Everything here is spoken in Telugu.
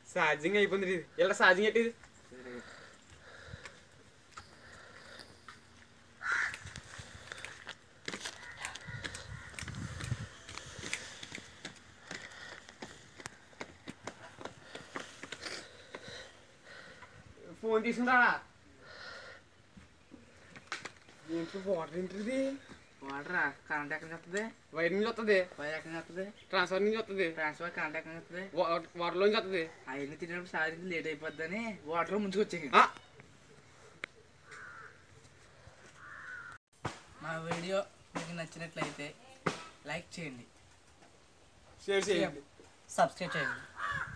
ఛార్జింగ్ అయిపోయింది ఇది ఇలా ఛార్జింగ్ ఎట్టి ఫోన్ తీసుకుంటాడా ఏంటి వాటర్ ఏంటిది వాడరా కరెంట్ ఎక్కడి నుంచి వస్తుంది వైర్ నుంచి వస్తుంది వైర్ ఎక్కడి నుంచి వస్తుంది ట్రాన్స్ఫర్ నుంచి వస్తుంది ట్రాన్స్ఫర్ కరెంట్ ఎక్కడి నుంచి వస్తుంది వాటర్ నుంచి వస్తుంది అవన్నీ తినేటప్పుడు సాధించి లేట్ అయిపోద్దని వాటర్ ముంచుకొచ్చేయి ఆ, మా వీడియో మీకు నచ్చినట్లయితే లైక్ చేయండి షేర్ చేయండి సబ్స్క్రైబ్ చేయండి